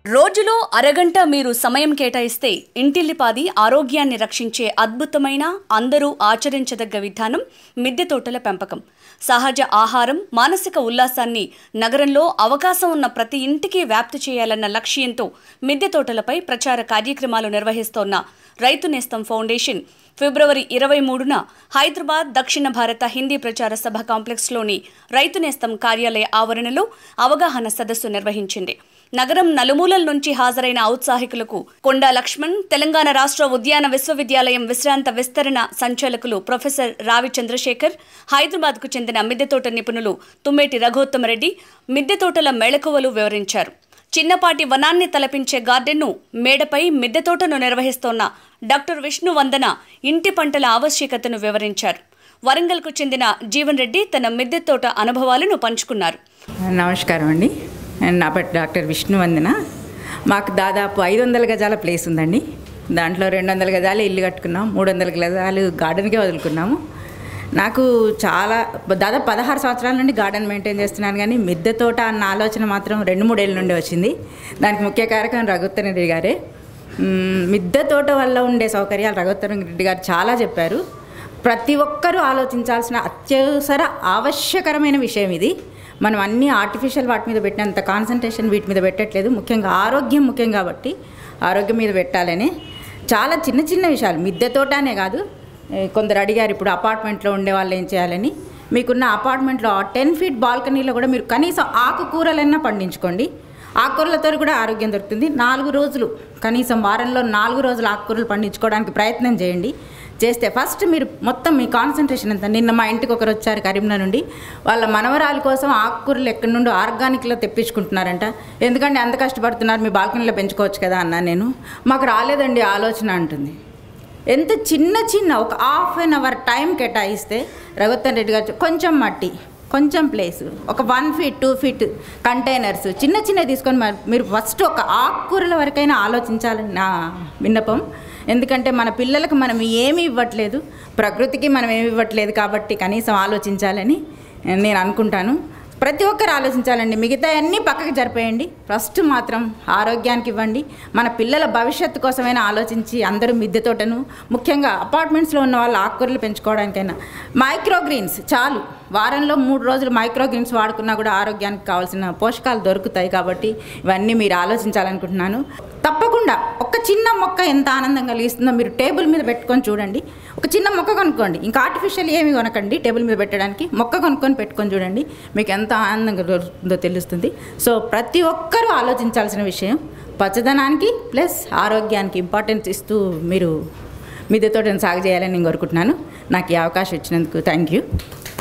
రోజులో అరగంట మీరు సమయం కేటాయిస్తే ఇంటిల్లిపాది ఆరోగ్యాన్ని రక్షించే అద్భుతమైన అందరూ ఆచరించదగ్గ విధానం మిద్దె తోటల పెంపకం సహజ ఆహారం మానసిక ఉల్లాసాన్ని నగరంలో అవకాశం ఉన్న ప్రతి ఇంటికి వ్యాప్తి చేయాలన్న లక్ష్యంతో మిద్దె తోటలపై ప్రచార కార్యక్రమాలు నిర్వహిస్తోన్న రైతు నేస్తం ఫౌండేషన్ ఫిబ్రవరి ఇరవై మూడున హైదరాబాద్ దక్షిణ భారత హిందీ ప్రచార సభ కాంప్లెక్స్లోని రైతు నేస్తం కార్యాలయ ఆవరణలో అవగాహన సదస్సు నిర్వహించింది నగరం నలుమూలల నుంచి హాజరైన ఔత్సాహికులకు కొండా లక్ష్మణ్ తెలంగాణ రాష్ట్ర ఉద్యాన విశ్వవిద్యాలయం విశ్రాంత విస్తరణ సంచాలకులు ప్రొఫెసర్ రావి చంద్రశేఖర్ హైదరాబాద్కు చెందిన మిద్దెతోట నిపుణులు తుమ్మేటి రఘోత్తమరెడ్డి మిద్దెతోటల మెళకువలు వివరించారు చిన్నపాటి వనాన్ని తలపించే గార్డెన్ను మేడపై మిద్దె తోటను నిర్వహిస్తోన్న డాక్టర్ విష్ణు వందన ఇంటి పంటల ఆవశ్యకతను వివరించారు వరంగల్కు చెందిన జీవన్ రెడ్డి తన మిద్దె తోట అనుభవాలను పంచుకున్నారు నమస్కారం అండి నా పేరు డాక్టర్ విష్ణువందన మాకు దాదాపు ఐదు వందల గజాల ప్లేస్ ఉందండి దాంట్లో రెండు వందల గజాలు ఇల్లు కట్టుకున్నాం మూడు వందల గజాలు గార్డెన్కే వదులుకున్నాము నాకు చాలా దాదాపు పదహారు సంవత్సరాల నుండి గార్డెన్ మెయింటైన్ చేస్తున్నాను కానీ మిద్దె తోట అన్న ఆలోచన మాత్రం రెండు మూడేళ్ళ నుండి వచ్చింది దానికి ముఖ్య కారకం రఘుత్తర రెడ్డి గారే మ్మ్, మిద్దె తోట వల్ల ఉండే సౌకర్యాలు రఘుత్తర రెడ్డి గారు చాలా చెప్పారు ప్రతి ఒక్కరూ ఆలోచించాల్సిన అత్యవసర ఆవశ్యకరమైన విషయం ఇది మనం అన్ని ఆర్టిఫిషియల్ వాటి మీద పెట్టినంత కాన్సన్ట్రేషన్ వీటి మీద పెట్టట్లేదు ముఖ్యంగా ఆరోగ్యం ముఖ్యం కాబట్టి ఆరోగ్యం మీద పెట్టాలని చాలా చిన్న చిన్న విషయాలు మిద్దె తోటనే కాదు ఏ, కొందరు అడిగారు ఇప్పుడు అపార్ట్మెంట్లో ఉండే వాళ్ళు ఏం చేయాలని మీకున్న అపార్ట్మెంట్లో టెన్ ఫీట్ బాల్కనీలో కూడా మీరు కనీసం ఆకుకూరలైనా పండించుకోండి ఆకుకూరలతో కూడా ఆరోగ్యం దొరుకుతుంది నాలుగు రోజులు కనీసం వారంలో నాలుగు రోజులు ఆకుకూరలు పండించుకోవడానికి ప్రయత్నం చేయండి చేస్తే ఫస్ట్ మీరు మొత్తం మీ కాన్సన్ట్రేషన్ అంతా నిన్న మా ఇంటికి ఒకరు వచ్చారు కరీంనగర్ నుండి వాళ్ళ మనవరాల కోసం ఆకుకూరలు ఎక్కడి నుండి ఆర్గానిక్లో తెప్పించుకుంటున్నారంట ఎందుకంటే అంత కష్టపడుతున్నారు మీ బాల్కనీలో పెంచుకోవచ్చు కదా అన్నా నేను మాకు రాలేదండి ఆలోచన అంటుంది ఎంత చిన్న చిన్న ఒక హాఫ్ అన్ అవర్ టైం కేటాయిస్తే రఘుత్తన్ రెడ్డి గారు చెప్- కొంచెం మట్టి కొంచెం ప్లేస్ ఒక one feet two feet containers చిన్న చిన్న తీసుకొని మరి- మీరు ఫస్ట్ ఒక ఆకుకూరల వరకైనా ఆలోచించాలని నా విన్నపం ఎందుకంటే మన పిల్లలకు మనం ఏమీ ఇవ్వట్లేదు ప్రకృతికి మనం ఏమి ఇవ్వట్లేదు కాబట్టి కనీసం ఆలోచించాలని నేను అనుకుంటాను ప్రతి ఒక్కరు ఆలోచించాలండి మిగతా అన్నీ పక్కకు జరిపేయండి ఫస్ట్ మాత్రం ఆరోగ్యానికి ఇవ్వండి మన పిల్లల భవిష్యత్తు కోసమైనా ఆలోచించి అందరూ మిద్దె తోటను ముఖ్యంగా అపార్ట్మెంట్స్లో ఉన్న వాళ్ళు ఆకుకూరలు పెంచుకోవడానికైనా మైక్రోగ్రీన్స్ చాలు వారంలో మూడు రోజులు మైక్రోగ్రీన్స్ వాడుకున్నా కూడా ఆరోగ్యానికి కావాల్సిన పోషకాలు దొరుకుతాయి కాబట్టి ఇవన్నీ మీరు ఆలోచించాలనుకుంటున్నాను తప్పకుండా ఒక చిన్న మొక్క ఎంత ఆనందం కలిగిస్తుందో మీరు టేబుల్ మీద పెట్టుకొని చూడండి ఒక చిన్న మొక్క కొనుక్కోండి ఇంకా ఆర్టిఫిషియల్ ఏమి కొనకండి టేబుల్ మీద పెట్టడానికి మొక్క కొనుక్కొని పెట్టుకొని చూడండి మీకు ఎంత ఆనందంగా దొరుకుతుందో తెలుస్తుంది సో ప్రతి ఒక్కరూ ఆలోచించాల్సిన విషయం పచ్చదనానికి ప్లస్ ఆరోగ్యానికి ఇంపార్టెన్స్ ఇస్తూ మీరు మిద్దె తోటను సాగు చేయాలని నేను కోరుకుంటున్నాను నాకు ఈ అవకాశం ఇచ్చినందుకు thank you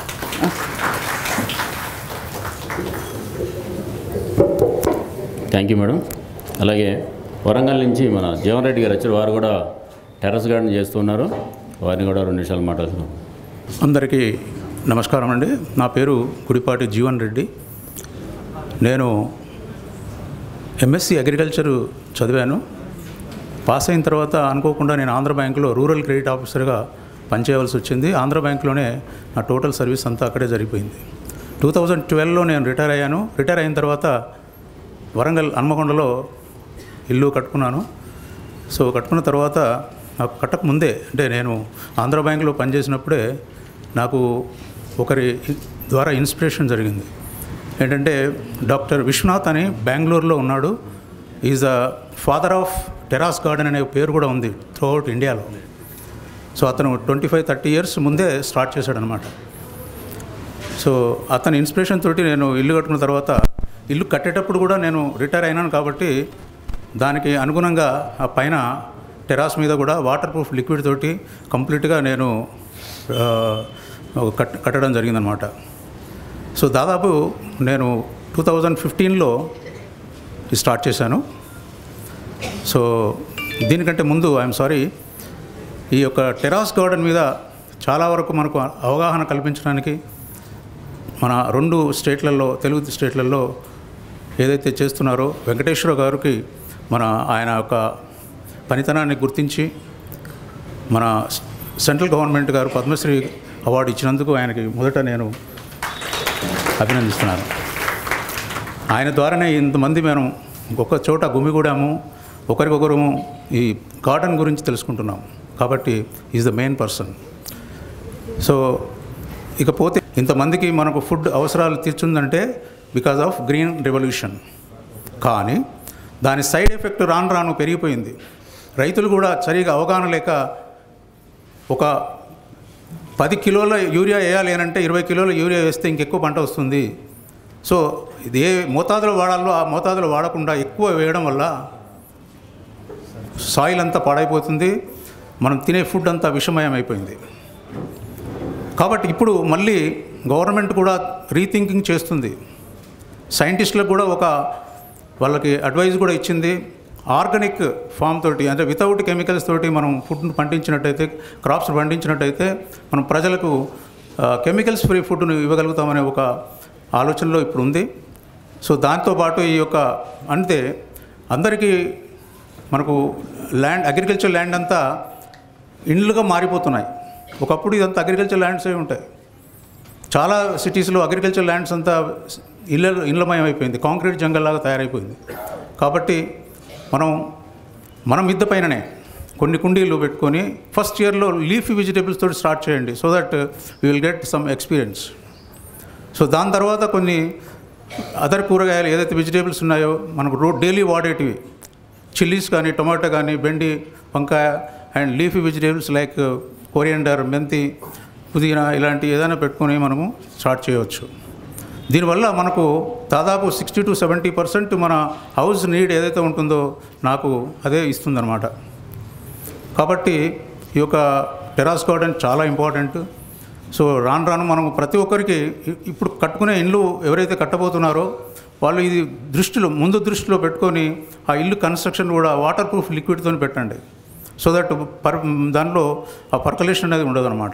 thank you madam అలాగే వరంగల్ నుంచి మన జీవన్ రెడ్డి గారు వచ్చారు వారు కూడా టెర్రస్ గార్డెన్ చేస్తున్నారు వారిని కూడా రెండు నిమిషాలు మాట్లాడుతున్నాం అందరికీ నమస్కారం అండి నా పేరు గుడిపాటి జీవన్ రెడ్డి నేను ఎంఎస్సి అగ్రికల్చర్ చదివాను పాస్ అయిన తర్వాత అనుకోకుండా నేను ఆంధ్ర బ్యాంకులో రూరల్ క్రెడిట్ ఆఫీసర్గా పనిచేయవలసి వచ్చింది ఆంధ్ర బ్యాంకులోనే నా టోటల్ సర్వీస్ అంతా అక్కడే జరిగిపోయింది టూ థౌజండ్ ట్వెల్వ్లో నేను రిటైర్ అయ్యాను రిటైర్ అయిన తర్వాత వరంగల్ హన్మకొండలో ఇల్లు కట్టుకున్నాను సో కట్టుకున్న తర్వాత నాకు కట్టక ముందే అంటే నేను ఆంధ్ర బ్యాంకులో పనిచేసినప్పుడే నాకు ఒకరి ద్వారా ఇన్స్పిరేషన్ జరిగింది ఏంటంటే డాక్టర్ విశ్వనాథ్ అని బెంగళూరులో ఉన్నాడు is the father of terrace garden అనే పేరు కూడా ఉంది త్రూఅవుట్ ఇండియాలో సో అతను ట్వంటీ ఫైవ్ థర్టీ ఇయర్స్ ముందే స్టార్ట్ చేశాడనమాట సో అతని ఇన్స్పిరేషన్ తోటి నేను ఇల్లు కట్టుకున్న తర్వాత ఇల్లు కట్టేటప్పుడు కూడా నేను రిటైర్ అయినాను కాబట్టి దానికి అనుగుణంగా ఆ పైన టెరాస్ మీద కూడా వాటర్ ప్రూఫ్ లిక్విడ్ తోటి కంప్లీట్గా నేను ఆ, కట్ కట్టడం జరిగిందనమాట సో దాదాపు నేను టూ థౌజండ్ ఫిఫ్టీన్లో స్టార్ట్ చేశాను సో దీనికంటే ముందు ఐఎమ్ సారీ ఈ యొక్క టెరాస్ గార్డెన్ మీద చాలా వరకు మనకు అవగాహన కల్పించడానికి మన రెండు స్టేట్లలో తెలుగు స్టేట్లలో ఏదైతే చేస్తున్నారో వెంకటేశ్వర గారికి మన ఆయన యొక్క పనితనాన్ని గుర్తించి మన సెంట్రల్ గవర్నమెంట్ గారు పద్మశ్రీ అవార్డు ఇచ్చినందుకు ఆయనకి మొదట నేను అభినందిస్తున్నాను ఆయన ద్వారానే ఇంతమంది మేము ఇంకొక చోట గుమిగూడాము ఒకరికొకరు ఈ గార్డెన్ గురించి తెలుసుకుంటున్నాం కాబట్టి is the main person so ఇకపోతే ఇంతమందికి మనకు ఫుడ్ అవసరాలు తీర్చుందంటే బికాజ్ ఆఫ్ గ్రీన్ రెవల్యూషన్ కానీ దాని సైడ్ ఎఫెక్ట్ రాను రాను పెరిగిపోయింది రైతులు కూడా సరిగా అవగాహన లేక ఒక పది కిలోల యూరియా వేయాలి అని అంటే ఇరవై కిలోల యూరియా వేస్తే ఇంకెక్కువ పంట వస్తుంది సో ఇది ఏ మోతాదులో వాడాలో ఆ మోతాదులో వాడకుండా ఎక్కువ వేయడం వల్ల సాయిల్ అంతా పాడైపోతుంది మనం తినే ఫుడ్ అంతా విషమయం అయిపోయింది కాబట్టి ఇప్పుడు మళ్ళీ గవర్నమెంట్ కూడా రీథింకింగ్ చేస్తుంది సైంటిస్టులకు కూడా ఒక వాళ్ళకి అడ్వైజ్ కూడా ఇచ్చింది ఆర్గానిక్ ఫామ్ తోటి అంటే వితౌట్ కెమికల్స్ తోటి మనం ఫుడ్ను పండించినట్టయితే క్రాప్స్ పండించినట్టయితే మనం ప్రజలకు కెమికల్స్ ఫ్రీ ఫుడ్ను ఇవ్వగలుగుతామనే ఒక ఆలోచనలో ఇప్పుడు ఉంది సో దాంతోపాటు ఈ యొక్క అంతే అందరికీ మనకు ల్యాండ్ అగ్రికల్చర్ ల్యాండ్ అంతా ఇండ్లుగా మారిపోతున్నాయి ఒకప్పుడు ఇదంతా అగ్రికల్చర్ ల్యాండ్స్ అయి ఉంటాయి చాలా సిటీస్లో అగ్రికల్చర్ ల్యాండ్స్ అంతా ఇళ్ళ ఇళ్ళమయం అయిపోయింది కాంక్రీట్ జంగల్ లాగా తయారైపోయింది కాబట్టి మనం మన మిద్ద పైననే కొన్ని కుండీలు పెట్టుకొని ఫస్ట్ ఇయర్లో లీఫీ వెజిటేబుల్స్ తోటి స్టార్ట్ చేయండి so that we will get some experience so దాని తర్వాత కొన్ని అదర్ కూరగాయలు ఏదైతే వెజిటేబుల్స్ ఉన్నాయో మనకు రో డైలీ వాడేటివి చిల్లీస్ కానీ టొమాటో కానీ బెండి వంకాయ and leafy vegetables like coriander మెంతి పుదీనా ఇలాంటి ఏదైనా పెట్టుకొని మనము స్టార్ట్ చేయవచ్చు దీనివల్ల మనకు దాదాపు సిక్స్టీ టు సెవెంటీ పర్సెంట్ మన హౌస్ నీడ్ ఏదైతే ఉంటుందో నాకు అదే ఇస్తుందన్నమాట కాబట్టి ఈ యొక్క టెరాస్ గార్డెన్ చాలా ఇంపార్టెంట్ సో రాను రాను మనం ప్రతి ఒక్కరికి ఇ- ఇప్పుడు కట్టుకునే ఇల్లు ఎవరైతే కట్టబోతున్నారో వాళ్ళు ఇది దృష్టిలో ముందు దృష్టిలో పెట్టుకొని ఆ ఇల్లు కన్స్ట్రక్షన్ కూడా వాటర్ ప్రూఫ్ లిక్విడ్తో పెట్టండి సో దట్ పర్ దానిలో ఆ పర్కలేషన్ అనేది ఉండదన్నమాట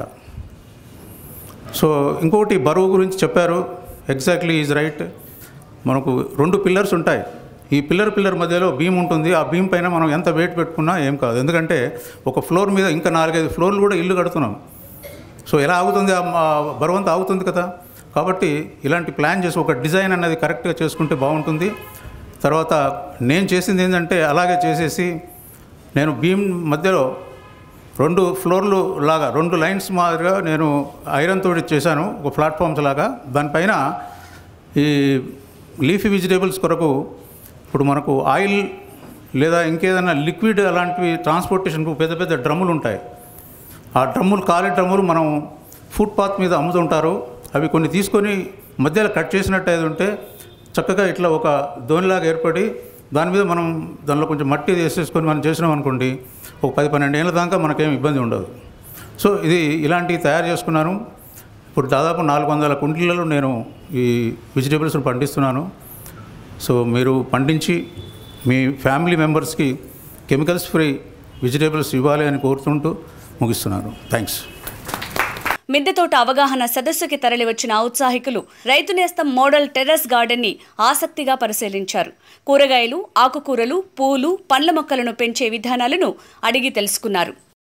సో ఇంకొకటి బరువు గురించి చెప్పారు ఎగ్జాక్ట్లీ ఈజ్ రైట్ మనకు రెండు పిల్లర్స్ ఉంటాయి ఈ పిల్లర్ పిల్లర్ మధ్యలో బీమ్ ఉంటుంది ఆ బీమ్ పైన మనం ఎంత వెయిట్ పెట్టుకున్నా ఏం కాదు ఎందుకంటే ఒక ఫ్లోర్ మీద ఇంకా నాలుగైదు ఫ్లోర్లు కూడా ఇల్లు కడుతున్నాం సో ఎలా ఆగుతుంది ఆ ఆ బరువు అంతా ఆగుతుంది కదా కాబట్టి ఇలాంటి ప్లాన్ చేసి ఒక డిజైన్ అనేది కరెక్ట్గా చేసుకుంటే బాగుంటుంది తర్వాత నేను చేసింది ఏంటంటే అలాగే చేసేసి నేను బీమ్ మధ్యలో రెండు ఫ్లోర్లు లాగా రెండు లైన్స్ మాదిరిగా నేను ఐరన్ తోటి చేశాను ఒక ప్లాట్ఫామ్స్ లాగా దానిపైన ఈ లీఫీ వెజిటేబుల్స్ కొరకు ఇప్పుడు మనకు ఆయిల్ లేదా ఇంకేదైనా లిక్విడ్ అలాంటివి ట్రాన్స్పోర్టేషన్కు పెద్ద పెద్ద డ్రమ్ములు ఉంటాయి ఆ డ్రమ్ములు ఖాళీ డ్రమ్ములు మనం ఫుట్పాత్ మీద అమ్ముతుంటారు అవి కొన్ని తీసుకొని మధ్యలో కట్ చేసినట్టు ఏది ఉంటే చక్కగా ఇట్లా ఒక దోనిలాగా ఏర్పడి దాని మీద మనం దానిలో కొంచెం మట్టి వేసేసుకొని మనం చేసినాం అనుకోండి ఒక పది పన్నెండు ఏళ్ళ దాకా మనకేం ఇబ్బంది ఉండదు సో ఇది ఇలాంటివి తయారు చేసుకున్నాను ఇప్పుడు దాదాపు నాలుగు వందల కుండీలలో నేను ఈ వెజిటేబుల్స్ని పండిస్తున్నాను సో మీరు పండించి మీ ఫ్యామిలీ మెంబర్స్కి కెమికల్స్ ఫ్రీ వెజిటేబుల్స్ ఇవ్వాలి అని కోరుతుంటూ ముగిస్తున్నాను థ్యాంక్స్ మిద్దె తోట అవగాహన సదస్సుకి తరలివచ్చిన ఔత్సాహికులు రైతు నేస్తం మోడల్ టెర్రస్ గార్డెన్ ని ఆసక్తిగా పరిశీలించారు కూరగాయలు ఆకుకూరలు పూలు పండ్ల మొక్కలను పెంచే విధానాలను అడిగి తెలుసుకున్నారు